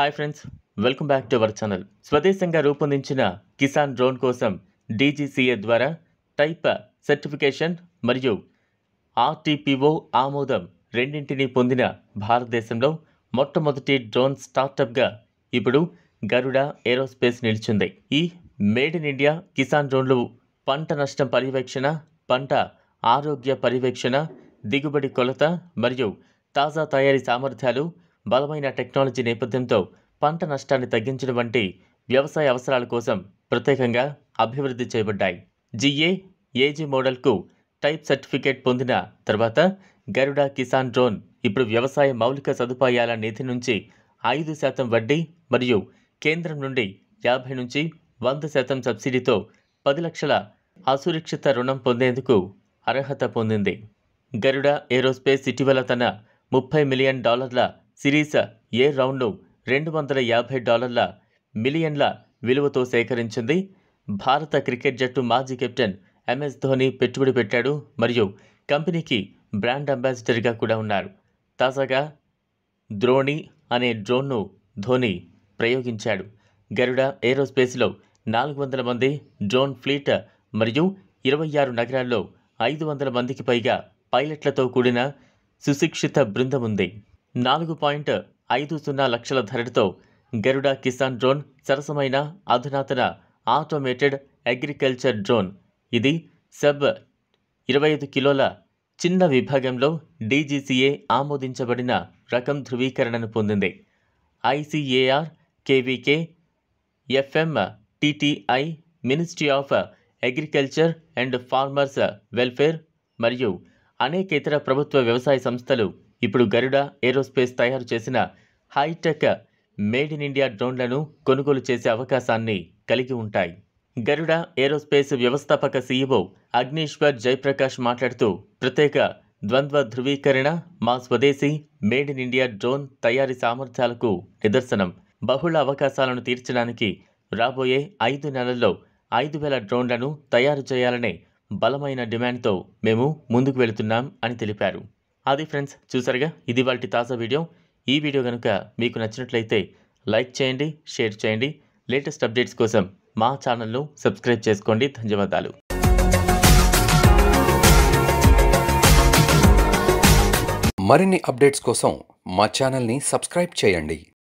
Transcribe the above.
hi friends welcome back to our channel స్వదేశంగా రూపొందించిన Kisan drone కోసం డీజీసీఏ ద్వారా టైప్ సర్టిఫికేషన్ మరియు ఆర్టీపీఓ ఆమోదం రెండింటినీ పొందిన భారతదేశంలో మొట్టమొదటి డ్రోన్ స్టార్టప్గా ఇప్పుడు గరుడ ఏరోస్పేస్ నిలిచింది ఈ మేడ్ ఇన్ ఇండియా కిసాన్ డ్రోన్లు పంట నష్టం పర్యవేక్షణ పంట ఆరోగ్య పర్యవేక్షణ దిగుబడి కొలత మరియు తాజా తయారీ సామర్థ్యాలు బలమైన టెక్నాలజీ నేపథ్యంతో పంట నష్టాన్ని తగ్గించడం వంటి వ్యవసాయ అవసరాల కోసం ప్రత్యేకంగా అభివృద్ధి చేయబడ్డాయి జిఏ ఏజీ మోడల్కు టైప్ సర్టిఫికేట్ పొందిన తర్వాత గరుడ కిసాన్ డ్రోన్ ఇప్పుడు వ్యవసాయ మౌలిక సదుపాయాల నిధి నుంచి ఐదు శాతం వడ్డీ మరియు కేంద్రం నుండి యాభై నుంచి వంద శాతం సబ్సిడీతో పది లక్షల అసురక్షిత రుణం పొందేందుకు అర్హత పొందింది గరుడ ఏరోస్పేస్ ఇటీవల తన ముప్పై మిలియన్ డాలర్ల సిరీస్ ఏ రౌండ్ను రెండు వందల యాభై డాలర్ల మిలియన్ల విలువతో సేకరించింది భారత క్రికెట్ జట్టు మాజీ కెప్టెన్ ఎంఎస్ ధోని పెట్టుబడి పెట్టాడు మరియు కంపెనీకి బ్రాండ్ అంబాసిడర్గా కూడా ఉన్నారు తాజాగా ద్రోణి అనే డ్రోన్ను ధోని ప్రయోగించాడు గరుడ ఏరోస్పేస్లో నాలుగు వందల మంది డ్రోన్ ఫ్లీట్ మరియు ఇరవై ఆరు నగరాల్లో ఐదు వందల మందికి పైగా పైలట్లతో కూడిన సుశిక్షిత బృందం ఉంది నాలుగు పాయింట్ ఐదు సున్నా లక్షల ధరతో గరుడ కిసాన్ డ్రోన్ సరసమైన అధునాతన ఆటోమేటెడ్ అగ్రికల్చర్ డ్రోన్ ఇది సబ్ ఇరవై ఐదు కిలోల చిన్న విభాగంలో డీజీసీఏ ఆమోదించబడిన రకం ధృవీకరణను పొందింది ICAR KVK FM TTI ministry of agriculture and farmers welfare మరియు అనేక ఇతర ప్రభుత్వ వ్యవసాయ సంస్థలు ఇప్పుడు గరుడ ఏరోస్పేస్ తయారు చేసిన హైటెక్ మేడ్ ఇన్ ఇండియా డ్రోన్లను కొనుగోలు చేసే అవకాశాన్ని కలిగి ఉంటాయి గరుడ ఏరోస్పేస్ వ్యవస్థాపక సీఈఓ అగ్నీశ్వర్ జయప్రకాష్ మాట్లాడుతూ ప్రత్యేక ద్వంద్వ ధృవీకరణ మా స్వదేశీ మేడ్ ఇన్ ఇండియా డ్రోన్ తయారీ సామర్థ్యాలకు నిదర్శనం బహుళ అవకాశాలను తీర్చడానికి రాబోయే ఐదు నెలల్లో ఐదు వేల డ్రోన్లను తయారు చేయాలనే బలమైన డిమాండ్తో మేము ముందుకు వెళుతున్నాం అని తెలిపారు అది ఫ్రెండ్స్ చూసారుగా ఇది వాళ్ళ తాజా వీడియో ఈ వీడియో కనుక మీకు నచ్చినట్లయితే లైక్ చేయండి షేర్ చేయండి లేటెస్ట్ అప్డేట్స్ కోసం మా ఛానల్ను సబ్స్క్రైబ్ చేసుకోండి ధన్యవాదాలు మరిన్ని అప్డేట్స్ కోసం మా ఛానల్ని సబ్స్క్రైబ్ చేయండి